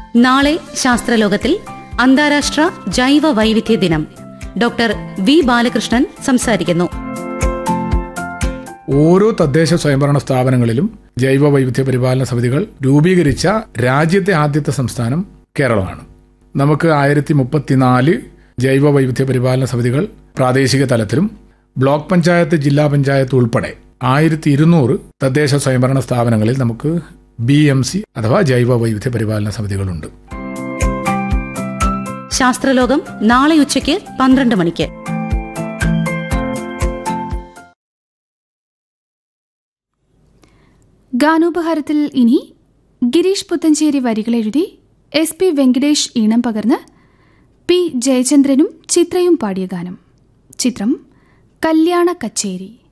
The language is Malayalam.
നാളെ ശാസ്ത്രലോകത്തിൽ അന്താരാഷ്ട്ര ജൈവ വൈവിധ്യ ദിനം ഡോക്ടർ വി ബാലകൃഷ്ണൻ സംസാരിക്കുന്നു ഓരോ തദ്ദേശ സ്വയംഭരണ സ്ഥാപനങ്ങളിലും ജൈവ വൈവിധ്യ പരിപാലന സമിതികൾ രൂപീകരിച്ച രാജ്യത്തെ ആദ്യത്തെ സംസ്ഥാനം കേരളമാണ് നമുക്ക് ആയിരത്തി മുപ്പത്തിനാല് ജൈവ വൈവിധ്യ പരിപാലന സമിതികൾ പ്രാദേശിക തലത്തിലും ബ്ലോക്ക് പഞ്ചായത്ത് ജില്ലാ പഞ്ചായത്ത് ഉൾപ്പെടെ ആയിരത്തി ഇരുന്നൂറ് തദ്ദേശ സ്വയംഭരണ സ്ഥാപനങ്ങളിൽ നമുക്ക് ബി എം സി അഥവാ ജൈവ വൈവിധ്യ പരിപാലന സമിതികളുണ്ട് ശാസ്ത്രലോകം നാളെ ഉച്ചയ്ക്ക് പന്ത്രണ്ട് മണിക്ക് ഗാനോപഹാരത്തിൽ ഇനി ഗിരീഷ് പുത്തഞ്ചേരി വരികളെഴുതി എസ് പി വെങ്കടേഷ് ഈണം പകർന്ന് പി ജയചന്ദ്രനും ചിത്രയും പാടിയ ഗാനം ചിത്രം കല്യാണ കച്ചേരി